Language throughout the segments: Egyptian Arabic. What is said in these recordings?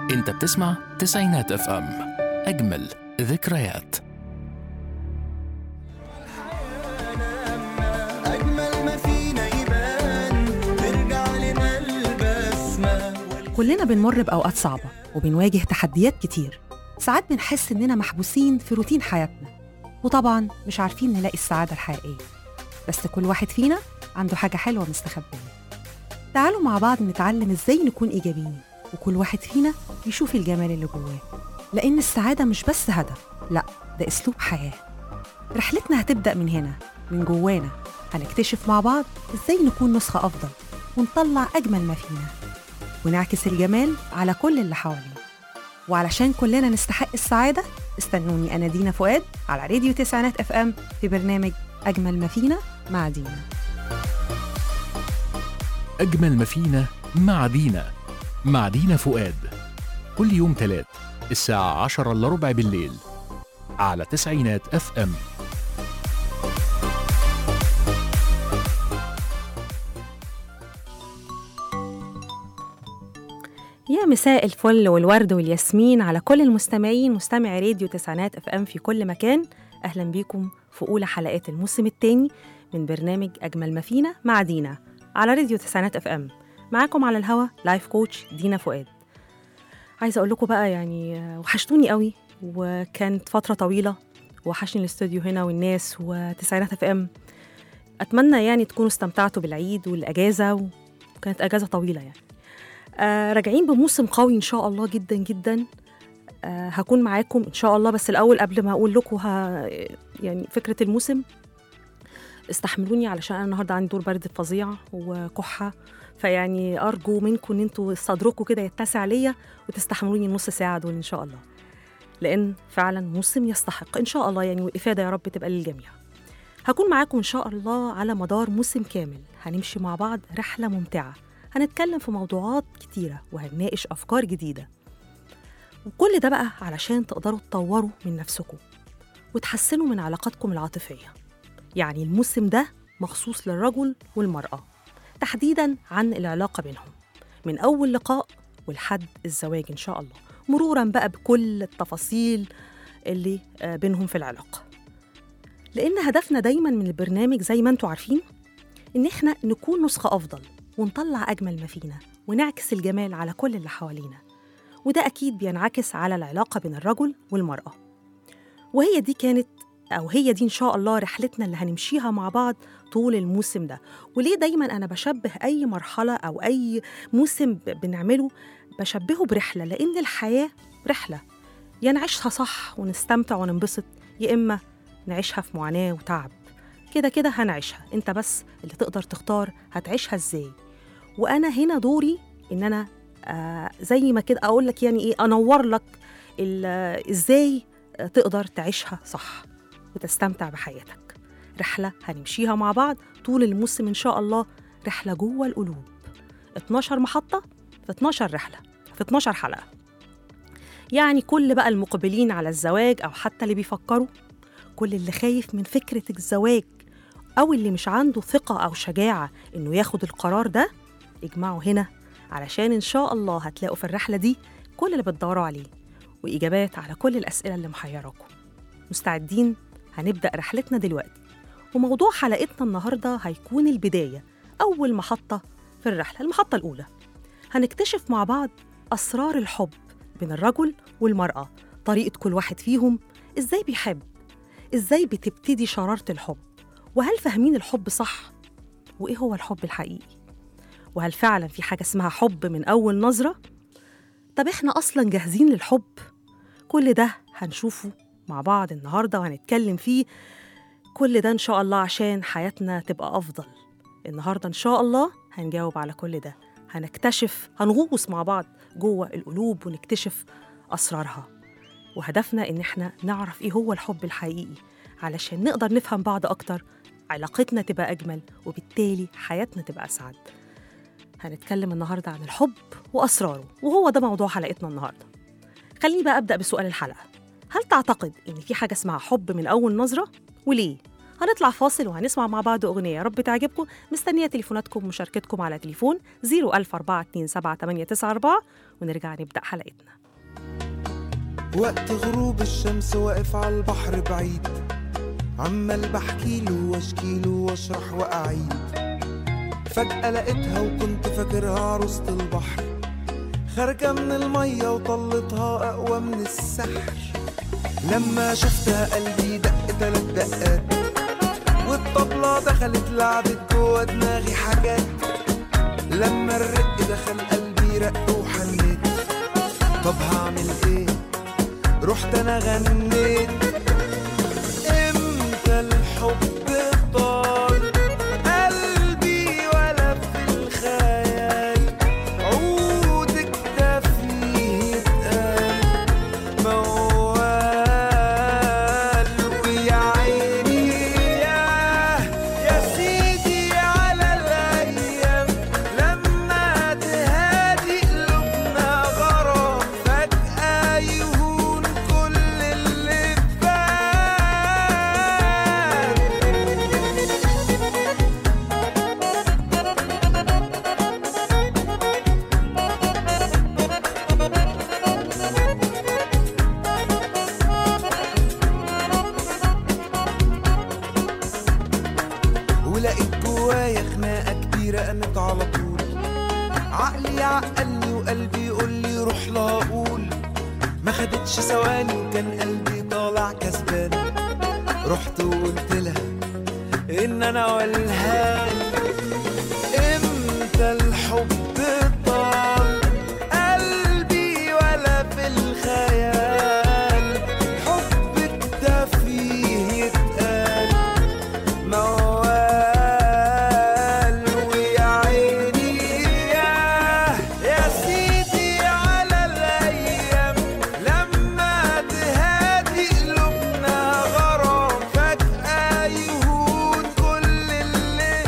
انت بتسمع تسعينات اف ام اجمل ذكريات أجمل ما فينا يبان ترجع لنا البسمة كلنا بنمر بأوقات صعبة وبنواجه تحديات كتير ساعات بنحس إننا محبوسين في روتين حياتنا وطبعا مش عارفين نلاقي السعادة الحقيقية بس كل واحد فينا عنده حاجة حلوة مستخبية تعالوا مع بعض نتعلم إزاي نكون إيجابيين وكل واحد فينا يشوف الجمال اللي جواه لأن السعادة مش بس هدف لأ ده أسلوب حياة رحلتنا هتبدأ من هنا من جوانا هنكتشف مع بعض إزاي نكون نسخة أفضل ونطلع أجمل ما فينا ونعكس الجمال على كل اللي حوالينا وعلشان كلنا نستحق السعادة استنوني أنا دينا فؤاد على راديو تسعينات اف ام في برنامج أجمل ما فينا مع دينا أجمل ما فينا مع دينا مع دينا فؤاد كل يوم تلات الساعة عشرة إلا ربع بالليل على تسعينات اف ام يا مساء الفل والورد والياسمين على كل المستمعين مستمعي راديو تسعينات اف ام في كل مكان اهلا بيكم في اولى حلقات الموسم الثاني من برنامج اجمل ما فينا مع دينا على راديو تسعينات اف ام معاكم على الهوا لايف كوتش دينا فؤاد عايزه اقول لكم بقى يعني آه، وحشتوني قوي وكانت فتره طويله وحشني الاستوديو هنا والناس وتسعينات اف ام اتمنى يعني تكونوا استمتعتوا بالعيد والاجازه وكانت اجازه طويله يعني آه راجعين بموسم قوي ان شاء الله جدا جدا آه هكون معاكم ان شاء الله بس الاول قبل ما اقول لكم ها يعني فكره الموسم استحملوني علشان انا النهارده عندي دور برد فظيع وكحه فيعني ارجو منكم ان انتوا صدركم كده يتسع ليا وتستحملوني النص ساعه دول ان شاء الله لان فعلا موسم يستحق ان شاء الله يعني والافاده يا رب تبقى للجميع هكون معاكم ان شاء الله على مدار موسم كامل هنمشي مع بعض رحله ممتعه هنتكلم في موضوعات كتيرة وهنناقش أفكار جديدة وكل ده بقى علشان تقدروا تطوروا من نفسكم وتحسنوا من علاقاتكم العاطفية يعني الموسم ده مخصوص للرجل والمرأة تحديدا عن العلاقة بينهم من أول لقاء ولحد الزواج إن شاء الله مرورا بقى بكل التفاصيل اللي آه، بينهم في العلاقة لأن هدفنا دايما من البرنامج زي ما انتوا عارفين إن إحنا نكون نسخة أفضل ونطلع أجمل ما فينا ونعكس الجمال على كل اللي حوالينا وده أكيد بينعكس على العلاقة بين الرجل والمرأة وهي دي كانت أو هي دي إن شاء الله رحلتنا اللي هنمشيها مع بعض طول الموسم ده وليه دايما أنا بشبه أي مرحلة أو أي موسم ب- بنعمله بشبهه برحلة لأن الحياة رحلة يا نعيشها صح ونستمتع وننبسط يا إما نعيشها في معاناة وتعب كده كده هنعيشها انت بس اللي تقدر تختار هتعيشها ازاي وانا هنا دوري ان انا آه زي ما كده اقول لك يعني ايه انور لك ال- آه، ازاي آه، تقدر تعيشها صح وتستمتع بحياتك رحله هنمشيها مع بعض طول الموسم ان شاء الله رحله جوه القلوب 12 محطه في 12 رحله في 12 حلقه يعني كل بقى المقبلين على الزواج او حتى اللي بيفكروا كل اللي خايف من فكره الزواج أو اللي مش عنده ثقة أو شجاعة إنه ياخد القرار ده اجمعوا هنا علشان إن شاء الله هتلاقوا في الرحلة دي كل اللي بتدوروا عليه وإجابات على كل الأسئلة اللي محيراكم مستعدين؟ هنبدأ رحلتنا دلوقتي وموضوع حلقتنا النهاردة هيكون البداية أول محطة في الرحلة المحطة الأولى هنكتشف مع بعض أسرار الحب بين الرجل والمرأة طريقة كل واحد فيهم إزاي بيحب إزاي بتبتدي شرارة الحب وهل فاهمين الحب صح؟ وإيه هو الحب الحقيقي؟ وهل فعلا في حاجة اسمها حب من أول نظرة؟ طب إحنا أصلا جاهزين للحب؟ كل ده هنشوفه مع بعض النهاردة وهنتكلم فيه كل ده إن شاء الله عشان حياتنا تبقى أفضل النهاردة إن شاء الله هنجاوب على كل ده هنكتشف هنغوص مع بعض جوه القلوب ونكتشف أسرارها وهدفنا إن إحنا نعرف إيه هو الحب الحقيقي علشان نقدر نفهم بعض أكتر علاقتنا تبقى أجمل وبالتالي حياتنا تبقى أسعد هنتكلم النهاردة عن الحب وأسراره وهو ده موضوع حلقتنا النهاردة خليني بقى أبدأ بسؤال الحلقة هل تعتقد إن في حاجة اسمها حب من أول نظرة؟ وليه؟ هنطلع فاصل وهنسمع مع بعض أغنية يا رب تعجبكم مستنية تليفوناتكم ومشاركتكم على تليفون 004278994 ونرجع نبدأ حلقتنا وقت غروب الشمس واقف على البحر بعيد عمال بحكيله واشكيله واشرح واعيد فجأة لقيتها وكنت فاكرها عروسة البحر خارجة من المية وطلتها أقوى من السحر لما شفتها قلبي دق تلات دقات والطبلة دخلت لعبت جوا دماغي حاجات لما الرق دخل قلبي رق وحنيت طب هعمل ايه رحت انا غنيت امتى الحب طال قلبي ولا في الخيال عودك ده فيه اتقال موال ويا عيني ياه يا سيدي على الايام لما تهادي قلوبنا غرام فجأة يهون كل اللي فات ولقيت جوايا خناقة كبيرة قامت على طول عقلي يعقلني وقلبي يقول لي روح لا اقول ما خدتش ثواني وكان قلبي طالع كسبان رحت وقلت لها ان انا والهان امتى الحب طال قلبي ولا في الخيال حبك ده فيه يتقال موال ويا عيني ياه يا سيدي على الايام لما تهادي قلوبنا غرام فجأة يهون كل اللي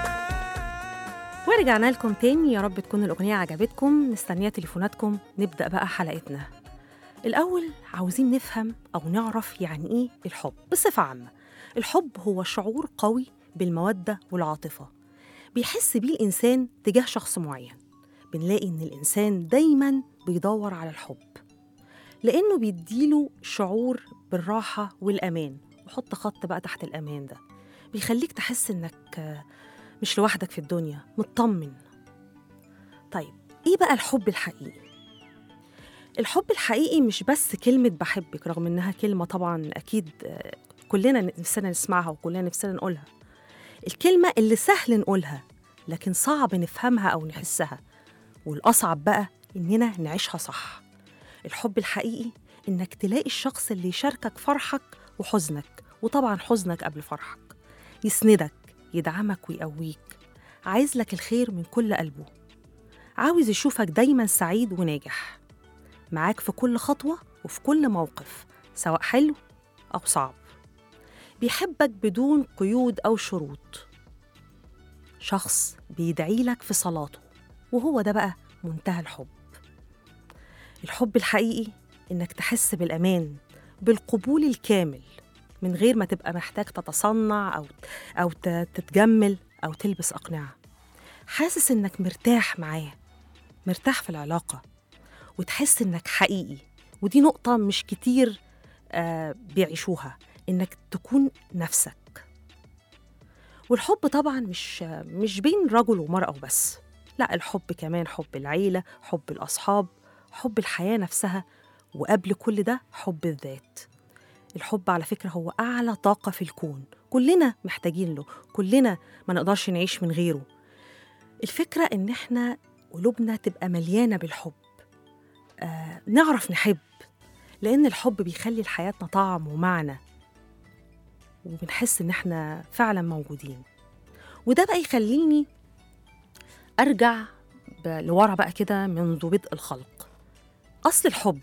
فات ورجعنا لكم تاني يا رب تكون الأغنية عجبتكم مستنية تليفوناتكم نبدأ بقى حلقتنا الأول عاوزين نفهم أو نعرف يعني إيه الحب بصفة عامة الحب هو شعور قوي بالمودة والعاطفة بيحس بيه الإنسان تجاه شخص معين بنلاقي إن الإنسان دايما بيدور على الحب لأنه بيديله شعور بالراحة والأمان وحط خط بقى تحت الأمان ده بيخليك تحس إنك آه، مش لوحدك في الدنيا مطمن طيب ايه بقى الحب الحقيقي الحب الحقيقي مش بس كلمة بحبك رغم إنها كلمة طبعا أكيد آه، كلنا نفسنا نسمعها وكلنا نفسنا نقولها الكلمة اللي سهل نقولها لكن صعب نفهمها أو نحسها والأصعب بقى إننا نعيشها صح الحب الحقيقي إنك تلاقي الشخص اللي يشاركك فرحك وحزنك وطبعا حزنك قبل فرحك يسندك يدعمك ويقويك عايز لك الخير من كل قلبه عاوز يشوفك دايما سعيد وناجح معاك في كل خطوة وفي كل موقف سواء حلو أو صعب بيحبك بدون قيود أو شروط شخص بيدعي لك في صلاته وهو ده بقى منتهى الحب الحب الحقيقي إنك تحس بالأمان بالقبول الكامل من غير ما تبقى محتاج تتصنع أو أو ت- تتجمل أو تلبس أقنعة حاسس إنك مرتاح معاه مرتاح في العلاقة وتحس إنك حقيقي ودي نقطة مش كتير آه بيعيشوها إنك تكون نفسك والحب طبعا مش مش بين رجل ومرأة وبس لا الحب كمان حب العيلة حب الأصحاب حب الحياة نفسها وقبل كل ده حب الذات الحب على فكرة هو أعلى طاقة في الكون كلنا محتاجين له كلنا ما نقدرش نعيش من غيره الفكرة إن إحنا قلوبنا تبقى مليانة بالحب آه نعرف نحب لأن الحب بيخلي لحياتنا طعم ومعنى وبنحس إن إحنا فعلا موجودين وده بقى يخليني أرجع ب- لورا بقى كده منذ بدء الخلق أصل الحب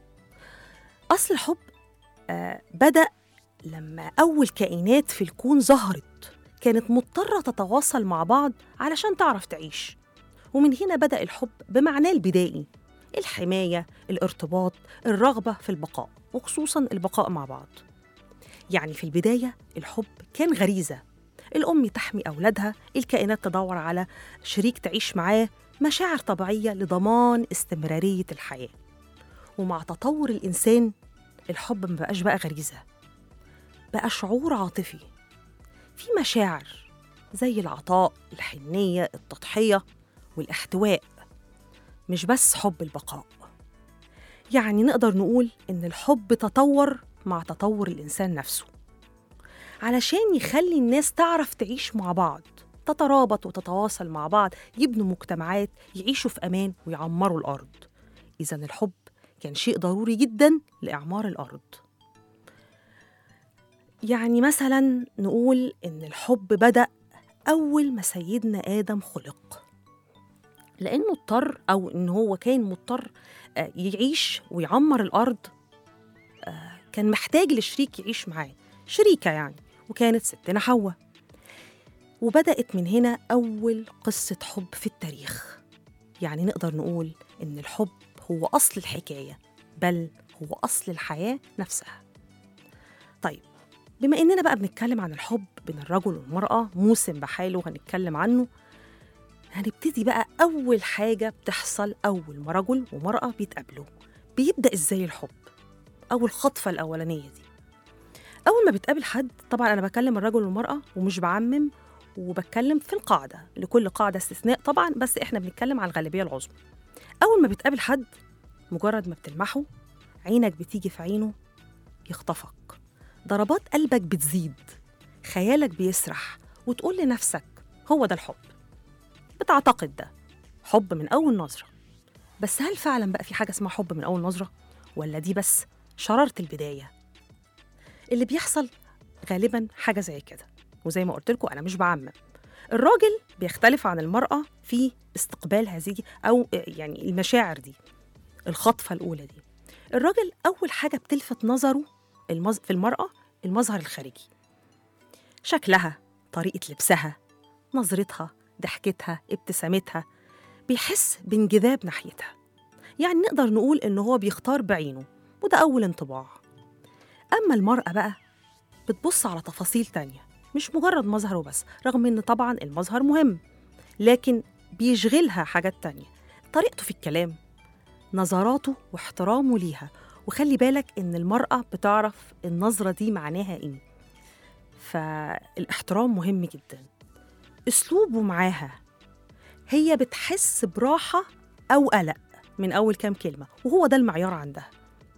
أصل الحب آه بدأ لما أول كائنات في الكون ظهرت كانت مضطرة تتواصل مع بعض علشان تعرف تعيش ومن هنا بدأ الحب بمعناه البدائي الحماية الارتباط الرغبة في البقاء وخصوصا البقاء مع بعض يعني في البداية الحب كان غريزة الأم تحمي أولادها الكائنات تدور على شريك تعيش معاه مشاعر طبيعية لضمان استمرارية الحياة ومع تطور الإنسان الحب مبقاش بقى غريزة بقى شعور عاطفي في مشاعر زي العطاء الحنية التضحية والاحتواء مش بس حب البقاء يعني نقدر نقول إن الحب تطور مع تطور الإنسان نفسه علشان يخلي الناس تعرف تعيش مع بعض تترابط وتتواصل مع بعض يبنوا مجتمعات يعيشوا في أمان ويعمروا الأرض إذا الحب كان شيء ضروري جدا لإعمار الأرض يعني مثلا نقول إن الحب بدأ أول ما سيدنا آدم خلق لأنه اضطر أو إن هو كان مضطر آه، يعيش ويعمر الأرض آه، كان محتاج لشريك يعيش معاه شريكة يعني وكانت ستنا حواء وبدأت من هنا أول قصة حب في التاريخ يعني نقدر نقول إن الحب هو أصل الحكاية بل هو أصل الحياة نفسها طيب بما إننا بقى بنتكلم عن الحب بين الرجل والمرأة موسم بحاله هنتكلم عنه هنبتدي بقى أول حاجة بتحصل أول ما رجل ومرأة بيتقابلوا بيبدأ إزاي الحب أو الخطفة الأولانية دي أول ما بتقابل حد طبعا أنا بكلم الرجل والمرأة ومش بعمم وبتكلم في القاعدة لكل قاعدة استثناء طبعا بس إحنا بنتكلم على الغالبية العظمى أول ما بتقابل حد مجرد ما بتلمحه عينك بتيجي في عينه يخطفك ضربات قلبك بتزيد خيالك بيسرح وتقول لنفسك هو ده الحب بتعتقد ده حب من أول نظرة بس هل فعلا بقى في حاجة اسمها حب من أول نظرة ولا دي بس شرارة البداية اللي بيحصل غالبا حاجة زي كده وزي ما قلت لكم أنا مش بعمم الراجل بيختلف عن المرأة في استقبال هذه أو يعني المشاعر دي الخطفة الأولى دي الراجل أول حاجة بتلفت نظره المز... في المرأة المظهر الخارجي شكلها طريقة لبسها نظرتها ضحكتها ابتسامتها بيحس بانجذاب ناحيتها يعني نقدر نقول إن هو بيختار بعينه وده أول انطباع أما المرأة بقى بتبص على تفاصيل تانية مش مجرد مظهر وبس رغم إن طبعا المظهر مهم لكن بيشغلها حاجات تانية طريقته في الكلام نظراته واحترامه ليها وخلي بالك إن المرأة بتعرف النظرة دي معناها إيه فالاحترام مهم جدا أسلوبه معاها هي بتحس براحة أو قلق من أول كام كلمة وهو ده المعيار عندها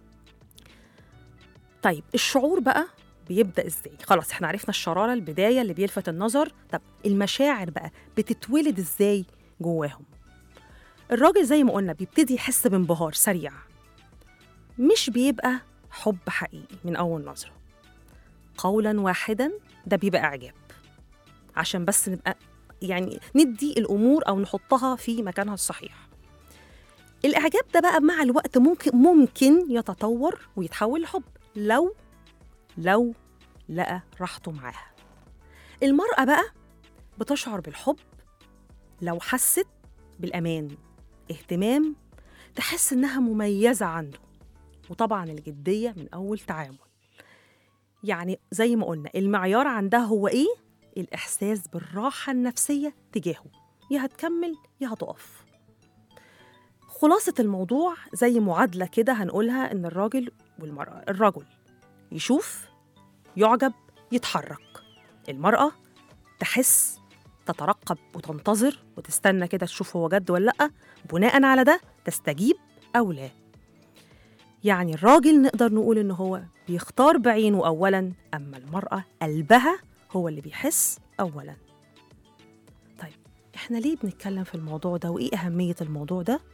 طيب الشعور بقى بيبدأ إزاي؟ خلاص احنا عرفنا الشرارة البداية اللي بيلفت النظر طب المشاعر بقى بتتولد إزاي جواهم؟ الراجل زي ما قلنا بيبتدي يحس بانبهار سريع مش بيبقى حب حقيقي من أول نظرة قولا واحدا ده بيبقى إعجاب عشان بس نبقى يعني ندي الأمور أو نحطها في مكانها الصحيح الإعجاب ده بقى مع الوقت ممكن ممكن يتطور ويتحول لحب لو لو لقى راحته معاها المرأة بقى بتشعر بالحب لو حست بالأمان اهتمام تحس إنها مميزة عنده وطبعا الجدية من أول تعامل يعني زي ما قلنا المعيار عندها هو إيه؟ الإحساس بالراحة النفسية تجاهه يا هتكمل يا هتقف خلاصة الموضوع زي معادلة كده هنقولها إن الراجل والمرأة الرجل يشوف يعجب يتحرك المرأة تحس تترقب وتنتظر وتستنى كده تشوف هو جد ولا لأ بناء على ده تستجيب أو لا يعني الراجل نقدر نقول إن هو بيختار بعينه أولاً أما المرأة قلبها هو اللي بيحس أولاً طيب إحنا ليه بنتكلم في الموضوع ده وإيه أهمية الموضوع ده؟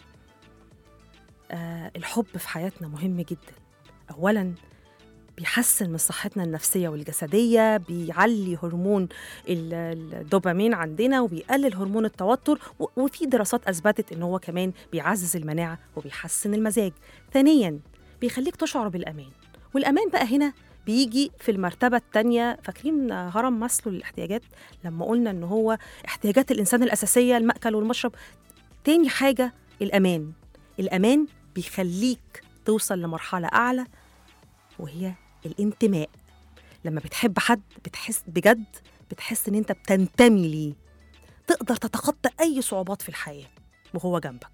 آه الحب في حياتنا مهم جدا أولاً بيحسن من صحتنا النفسية والجسدية بيعلي هرمون ال- الدوبامين عندنا وبيقلل هرمون التوتر و- وفي دراسات أثبتت إن هو كمان بيعزز المناعة وبيحسن المزاج ثانياً بيخليك تشعر بالأمان والأمان بقى هنا بيجي في المرتبة التانية فاكرين هرم ماسلو للاحتياجات لما قلنا إن هو احتياجات الإنسان الأساسية المأكل والمشرب تاني حاجة الأمان الأمان بيخليك توصل لمرحلة أعلى وهي الانتماء لما بتحب حد بتحس بجد بتحس ان انت بتنتمي ليه تقدر تتخطى اي صعوبات في الحياه وهو جنبك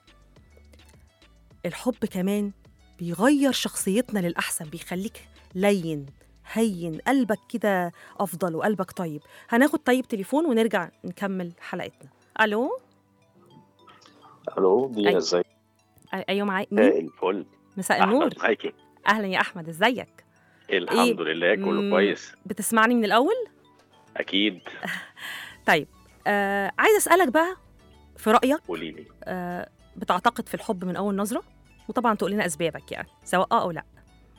الحب كمان بيغير شخصيتنا للاحسن بيخليك لين هين قلبك كده افضل وقلبك طيب هناخد طيب تليفون ونرجع نكمل حلقتنا الو الو دينا أي. ازيك أ- ايوه معايا مساء مين الفل مساء النور احمد معاكي اهلا يا احمد ازيك الحمد لله كله مم. كويس بتسمعني من الاول اكيد طيب آه عايز اسالك بقى في رايك قولي لي آه بتعتقد في الحب من اول نظره وطبعا تقول لنا اسبابك يعني سواء اه او لا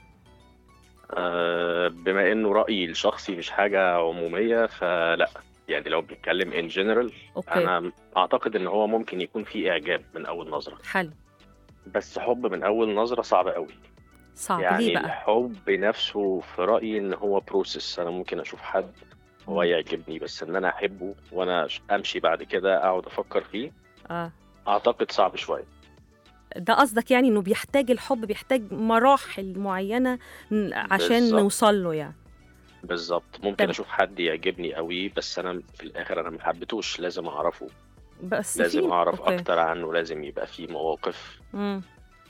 آه بما انه رايي الشخصي مش حاجه عموميه فلا يعني لو بنتكلم ان جنرال اوكي انا اعتقد ان هو ممكن يكون في اعجاب من اول نظره حلو بس حب من اول نظره صعب قوي صعب يعني ليه بقى الحب نفسه في رايي ان هو بروسيس انا ممكن اشوف حد هو مم. يعجبني بس ان انا احبه وانا امشي بعد كده اقعد افكر فيه اه اعتقد صعب شويه ده قصدك يعني انه بيحتاج الحب بيحتاج مراحل معينه ن- عشان بالظبط. نوصل له يعني بالظبط ممكن تمام. اشوف حد يعجبني قوي بس انا في الاخر انا ما حبيتوش لازم اعرفه بس لازم في اعرف أوكي. اكتر عنه لازم يبقى في مواقف مم.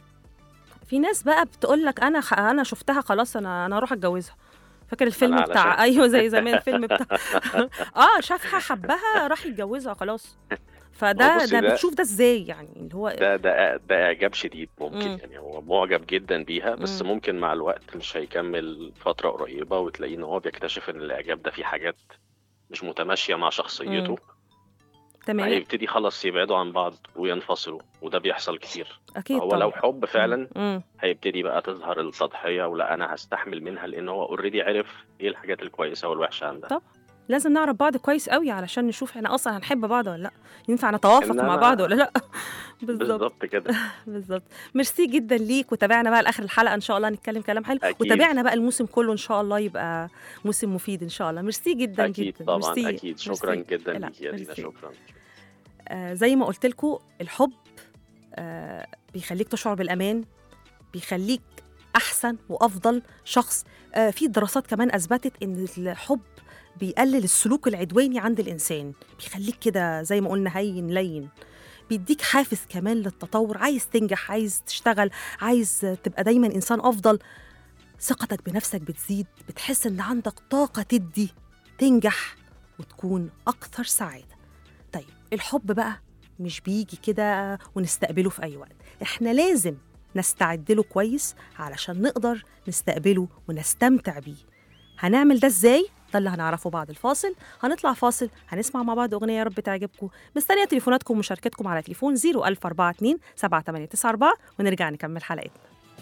في ناس بقى بتقول لك انا خ... انا شفتها خلاص انا انا اروح اتجوزها فاكر الفيلم أنا بتاع علشان- ايوه زي زمان الفيلم بتاع اه شافها حبها راح يتجوزها خلاص فده هو بصي ده ده- بتشوف ده ازاي يعني اللي هو ده ده ده اعجاب شديد ممكن مم. يعني هو معجب جدا بيها بس مم. ممكن مع الوقت مش هيكمل فترة قريبة وتلاقيه ان هو بيكتشف ان الاعجاب ده فيه حاجات مش متماشية مع شخصيته تمام هيبتدي خلاص يبعدوا عن بعض وينفصلوا وده بيحصل كتير اكيد هو طبعا لو حب فعلا مم. هيبتدي بقى تظهر التضحية ولا انا هستحمل منها لان هو اوريدي عرف ايه الحاجات الكويسة والوحشة عندها طب. لازم نعرف بعض كويس قوي علشان نشوف احنا اصلا هنحب بعض ولا لا ينفع نتوافق مع إنما- بعض ولا لا بالظبط بالظبط كده بالظبط ميرسي جدا ليك وتابعنا بقى لاخر الحلقه ان شاء الله نتكلم كلام حلو أكيد. وتابعنا بقى الموسم كله ان شاء الله يبقى موسم مفيد ان شاء الله ميرسي جدا اكيد جدا طبعا ميرسي. اكيد شكرا ميرسي. جدا لا، ليك يا دينا ميرسي. شكرا آه زي ما قلت لكم الحب آه بيخليك تشعر بالامان بيخليك احسن وافضل شخص آه في دراسات كمان اثبتت ان الحب بيقلل السلوك العدواني عند الانسان بيخليك كده زي ما قلنا هين لين بيديك حافز كمان للتطور عايز تنجح عايز تشتغل عايز تبقى دايما انسان افضل ثقتك بنفسك بتزيد بتحس ان عندك طاقه تدي تنجح وتكون اكثر سعاده طيب الحب بقى مش بيجي كده ونستقبله في اي وقت احنا لازم نستعد له كويس علشان نقدر نستقبله ونستمتع بيه هنعمل ده ازاي ده اللي هنعرفه بعد الفاصل هنطلع فاصل هنسمع مع بعض اغنيه يا رب تعجبكم مستنيه تليفوناتكم ومشاركتكم على تليفون 01042 7894 ونرجع نكمل حلقتنا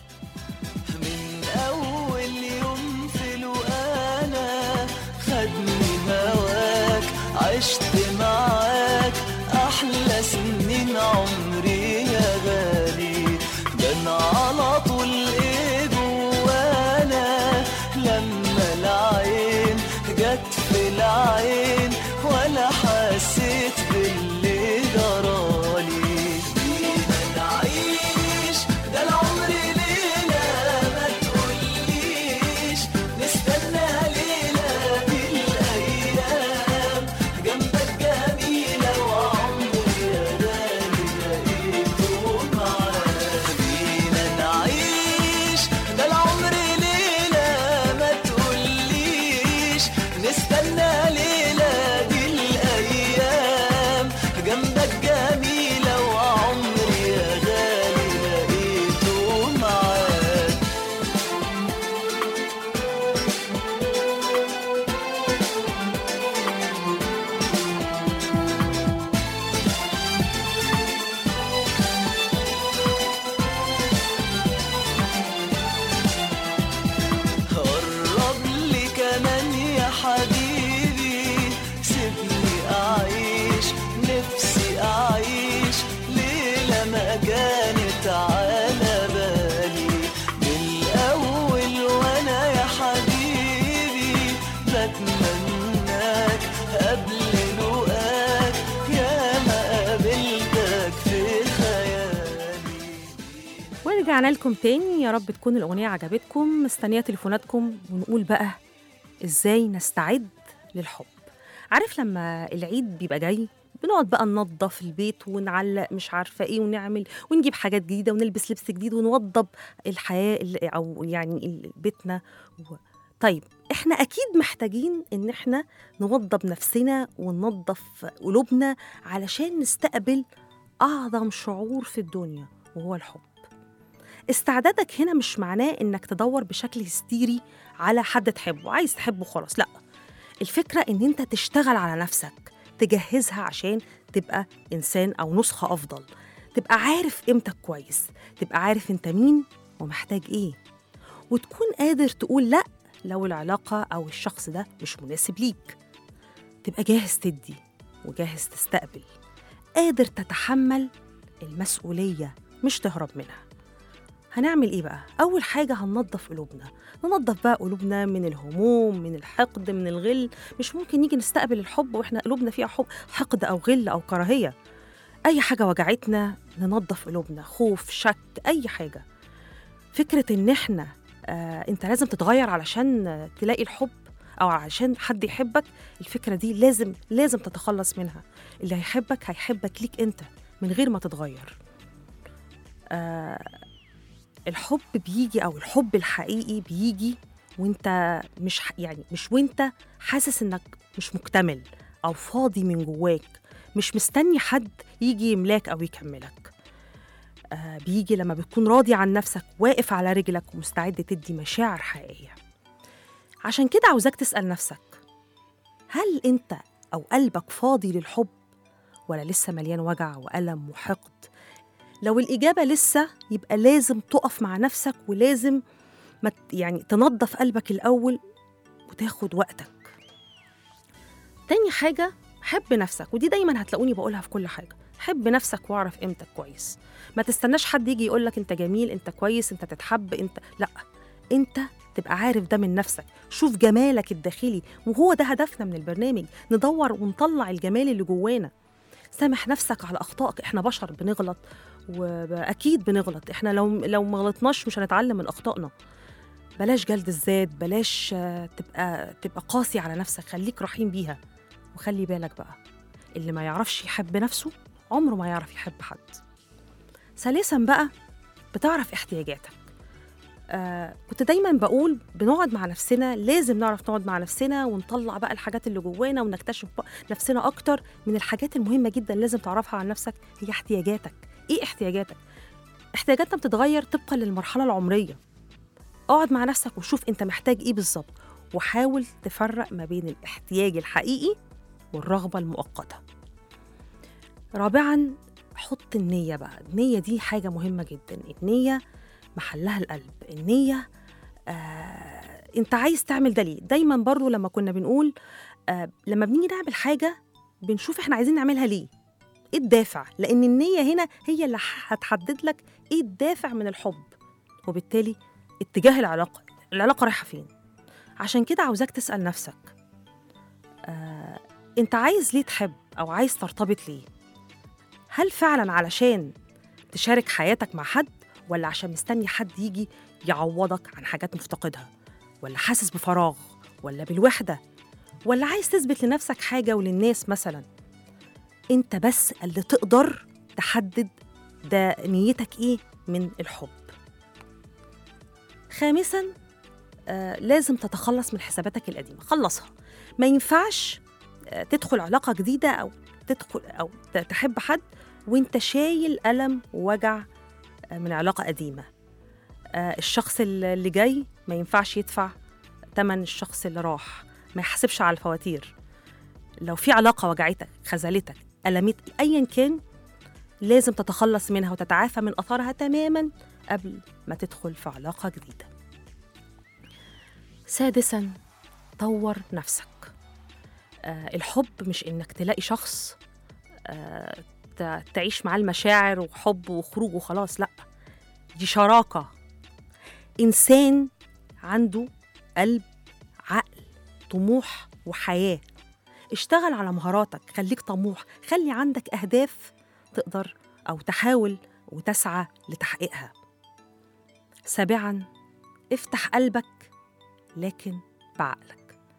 من أول يوم في الوقالة خدني هواك عشت معاك أحلى سنين عمري يا غالي ده أنا على طول إيه جوانا لما العين جت في العين ولا حسيت باللي جرالي بينا نعيش ده العمر ليلة ما تقوليش نستنى ليلة بالأيام جنبك جميلة وعمري يا غالي لقيته معاك بينا نعيش ده العمر ليلة ما تقوليش نستنى ليلة بالأيام جنبك جميلة وعمري يا غالي لقيته معاك قرب لي كمان يا حبيبي سيبني أعيش نفسي أعيش ليلة ما كانت على بالي من الأول وأنا يا حبيبي بتمناك قبل لقاك يا ما قابلتك في خيالي ورجعنا لكم تاني يا رب تكون الأغنية عجبتكم مستنية تليفوناتكم ونقول بقى ازاي نستعد للحب عارف لما العيد بيبقى جاي بنقعد بقى ننظف البيت ونعلق مش عارفه ايه ونعمل ونجيب حاجات جديده ونلبس لبس جديد ونوضب الحياه ال- او يعني ال- بيتنا و... طيب احنا اكيد محتاجين ان احنا نوضب نفسنا وننظف قلوبنا علشان نستقبل اعظم شعور في الدنيا وهو الحب استعدادك هنا مش معناه انك تدور بشكل هستيري على حد تحبه عايز تحبه خلاص لا الفكره ان انت تشتغل على نفسك تجهزها عشان تبقى انسان او نسخه افضل تبقى عارف قيمتك كويس تبقى عارف انت مين ومحتاج ايه وتكون قادر تقول لا لو العلاقه او الشخص ده مش مناسب ليك تبقى جاهز تدي وجاهز تستقبل قادر تتحمل المسؤوليه مش تهرب منها هنعمل ايه بقى اول حاجه هننظف قلوبنا ننظف بقى قلوبنا من الهموم من الحقد من الغل مش ممكن نيجي نستقبل الحب واحنا قلوبنا فيها حب حقد او غل او كراهيه اي حاجه وجعتنا ننظف قلوبنا خوف شك اي حاجه فكره ان احنا آه انت لازم تتغير علشان آه، تلاقي الحب او علشان حد يحبك الفكره دي لازم لازم تتخلص منها اللي هيحبك هيحبك ليك انت من غير ما تتغير آه الحب بيجي او الحب الحقيقي بيجي وانت مش ح- يعني مش وانت حاسس انك مش مكتمل او فاضي من جواك مش مستني حد يجي يملاك او يكملك آه بيجي لما بتكون راضي عن نفسك واقف على رجلك ومستعد تدي مشاعر حقيقيه عشان كده عاوزاك تسال نفسك هل انت او قلبك فاضي للحب ولا لسه مليان وجع والم وحقد لو الإجابة لسه يبقى لازم تقف مع نفسك ولازم ما ت- يعني تنظف قلبك الأول وتاخد وقتك تاني حاجة حب نفسك ودي دايما هتلاقوني بقولها في كل حاجة حب نفسك واعرف قيمتك كويس ما تستناش حد يجي يقولك انت جميل انت كويس انت تتحب انت لا انت تبقى عارف ده من نفسك شوف جمالك الداخلي وهو ده هدفنا من البرنامج ندور ونطلع الجمال اللي جوانا سامح نفسك على اخطائك احنا بشر بنغلط واكيد بنغلط احنا لو لو ما غلطناش مش هنتعلم من اخطائنا بلاش جلد الذات بلاش آه، تبقى تبقى قاسي على نفسك خليك رحيم بيها وخلي بالك بقى اللي ما يعرفش يحب نفسه عمره ما يعرف يحب حد ثالثا بقى بتعرف احتياجاتك آه كنت دايما بقول بنقعد مع نفسنا لازم نعرف نقعد مع نفسنا ونطلع بقى الحاجات اللي جوانا ونكتشف بقى نفسنا اكتر من الحاجات المهمه جدا لازم تعرفها عن نفسك هي احتياجاتك ايه احتياجاتك احتياجاتنا بتتغير طبقا للمرحله العمريه اقعد مع نفسك وشوف انت محتاج ايه بالظبط وحاول تفرق ما بين الاحتياج الحقيقي والرغبه المؤقته رابعا حط النيه بقى النيه دي حاجه مهمه جدا النيه محلها القلب النيه آه، انت عايز تعمل ده ليه دايما برضو لما كنا بنقول آه، لما بنيجي نعمل حاجه بنشوف احنا عايزين نعملها ليه ايه الدافع لان النيه هنا هي اللي هتحدد لك ايه الدافع من الحب وبالتالي اتجاه العلاقه العلاقه رايحه فين عشان كده عاوزاك تسال نفسك آه، انت عايز ليه تحب او عايز ترتبط ليه هل فعلا علشان تشارك حياتك مع حد ولا عشان مستني حد يجي يعوضك عن حاجات مفتقدها ولا حاسس بفراغ ولا بالوحده ولا عايز تثبت لنفسك حاجه وللناس مثلا انت بس اللي تقدر تحدد ده نيتك ايه من الحب خامسا آه لازم تتخلص من حساباتك القديمه خلصها ما ينفعش آه تدخل علاقه جديده او تدخل او ت- تحب حد وانت شايل الم ووجع آه من علاقه قديمه آه الشخص اللي جاي ما ينفعش يدفع تمن الشخص اللي راح ما يحاسبش على الفواتير لو في علاقه وجعتك خذلتك ألمت أيا كان لازم تتخلص منها وتتعافى من أثرها تماما قبل ما تدخل في علاقة جديدة سادسا طور نفسك آه الحب مش إنك تلاقي شخص آه ت- تعيش معاه المشاعر وحب وخروج وخلاص لأ دي شراكة إنسان عنده قلب عقل طموح وحياه اشتغل على مهاراتك خليك طموح خلي عندك أهداف تقدر أو تحاول وتسعى لتحقيقها سابعا افتح قلبك لكن بعقلك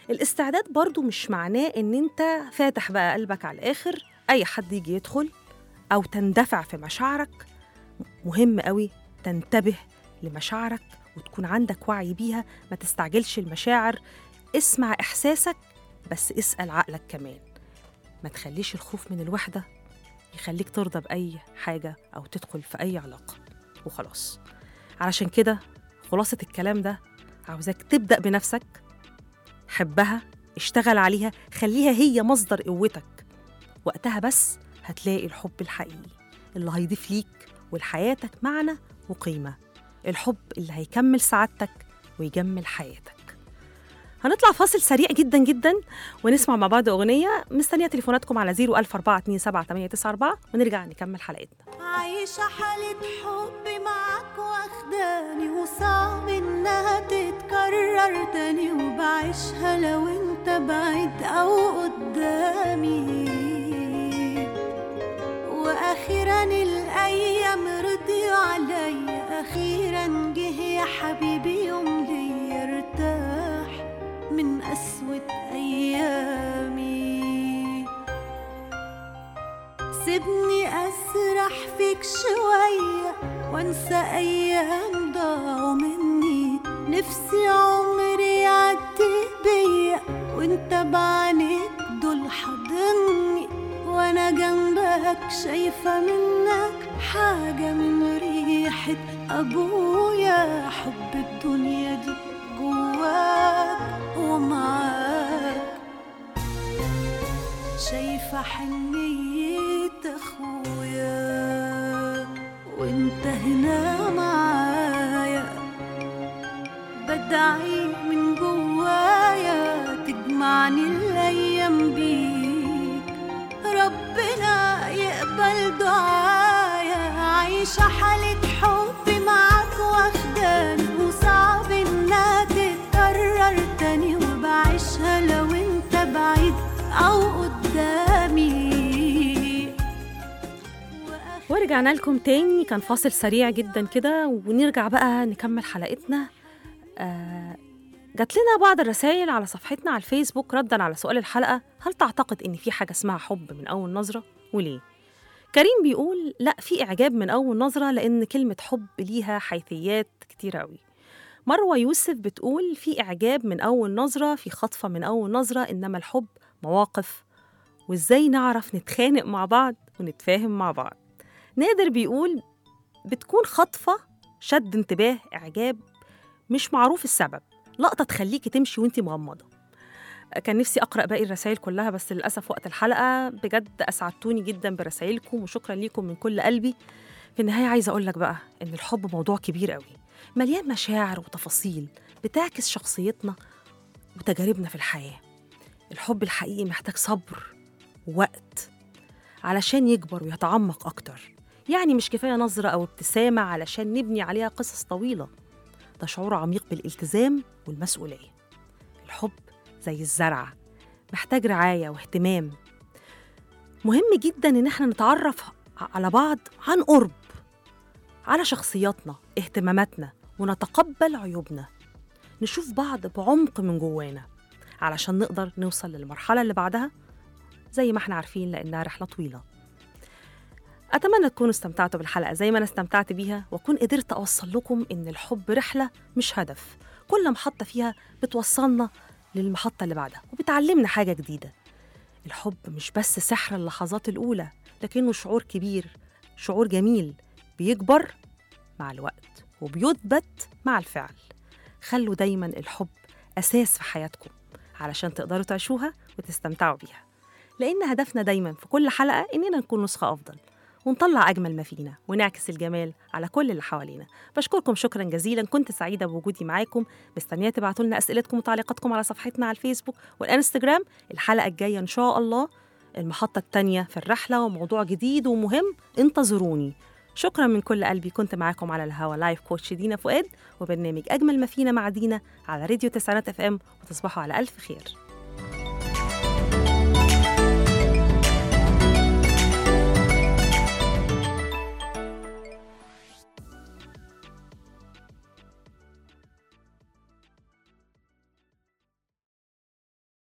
الاستعداد برضو مش معناه ان انت فاتح بقى قلبك على الاخر اي حد يجي يدخل او تندفع في مشاعرك مهم قوي تنتبه لمشاعرك وتكون عندك وعي بيها ما تستعجلش المشاعر اسمع احساسك بس اسال عقلك كمان ما تخليش الخوف من الوحده يخليك ترضى باي حاجه او تدخل في اي علاقه وخلاص علشان كده خلاصه الكلام ده عاوزاك تبدا بنفسك حبها اشتغل عليها خليها هي مصدر قوتك وقتها بس هتلاقي الحب الحقيقي اللي هيضيف ليك ولحياتك معنى وقيمة الحب اللي هيكمل سعادتك ويجمل حياتك هنطلع فاصل سريع جدا جدا ونسمع مع بعض أغنية مستنية تليفوناتكم على 01427 ونرجع نكمل حلقتنا عايشة حالة حب معاك واخداني وصعب انها تتكرر تاني وبعيشها لو انت بعيد او قدامي واخيرا الايام رضيوا عليا اخيرا جه يا حبيبي يوم لي ارتاح من قسوة ايامي سيبني اسرح فيك شوية وانسى ايام ضاعوا مني نفسي عمري يعدي بيا وانت بعينيك دول حاضني وانا جنبك شايفة منك حاجة من ريحة ابويا حب الدنيا دي جواك ومعاك شايفة حنية اخويا وانت هنا معايا بدعي من جوايا تجمعني الايام بيك ربنا يقبل دعايا عايشة حالة حب معاك واخداني وصعب انها تتكرر تاني وبعيشها لو انت بعيد او قدامي ورجعنا لكم تاني كان فاصل سريع جدا كده ونرجع بقى نكمل حلقتنا آه جات لنا بعض الرسائل على صفحتنا على الفيسبوك ردا على سؤال الحلقة هل تعتقد إن في حاجة اسمها حب من أول نظرة وليه؟ كريم بيقول لا في إعجاب من أول نظرة لأن كلمة حب ليها حيثيات كتير أوي مروة يوسف بتقول في إعجاب من أول نظرة في خطفة من أول نظرة إنما الحب مواقف وإزاي نعرف نتخانق مع بعض ونتفاهم مع بعض نادر بيقول بتكون خطفة شد انتباه إعجاب مش معروف السبب لقطة تخليكي تمشي وانتي مغمضة كان نفسي أقرأ باقي الرسائل كلها بس للأسف وقت الحلقة بجد أسعدتوني جدا برسائلكم وشكرا ليكم من كل قلبي في النهاية عايزة أقول لك بقى إن الحب موضوع كبير قوي مليان مشاعر وتفاصيل بتعكس شخصيتنا وتجاربنا في الحياة الحب الحقيقي محتاج صبر ووقت علشان يكبر ويتعمق أكتر يعني مش كفاية نظرة أو ابتسامة علشان نبني عليها قصص طويلة ده شعور عميق بالالتزام والمسؤولية الحب زي الزرع محتاج رعاية واهتمام مهم جدا إن احنا نتعرف على بعض عن قرب على شخصياتنا اهتماماتنا ونتقبل عيوبنا نشوف بعض بعمق من جوانا علشان نقدر نوصل للمرحلة اللي بعدها زي ما احنا عارفين لأنها رحلة طويلة أتمنى تكونوا استمتعتوا بالحلقة زي ما أنا استمتعت بيها وأكون قدرت أوصل لكم إن الحب رحلة مش هدف كل محطة فيها بتوصلنا للمحطة اللي بعدها وبتعلمنا حاجة جديدة الحب مش بس سحر اللحظات الأولى لكنه شعور كبير شعور جميل بيكبر مع الوقت وبيثبت مع الفعل خلوا دايما الحب أساس في حياتكم علشان تقدروا تعيشوها وتستمتعوا بيها لأن هدفنا دايما في كل حلقة إننا نكون نسخة أفضل ونطلع أجمل ما فينا ونعكس الجمال على كل اللي حوالينا بشكركم شكرا جزيلا كنت سعيدة بوجودي معاكم مستنية تبعتوا لنا أسئلتكم وتعليقاتكم على صفحتنا على الفيسبوك والإنستجرام الحلقة الجاية إن شاء الله المحطة التانية في الرحلة وموضوع جديد ومهم انتظروني شكرا من كل قلبي كنت معاكم على الهوا لايف كوتش دينا فؤاد وبرنامج أجمل ما فينا مع دينا على راديو تسعينات اف ام وتصبحوا على ألف خير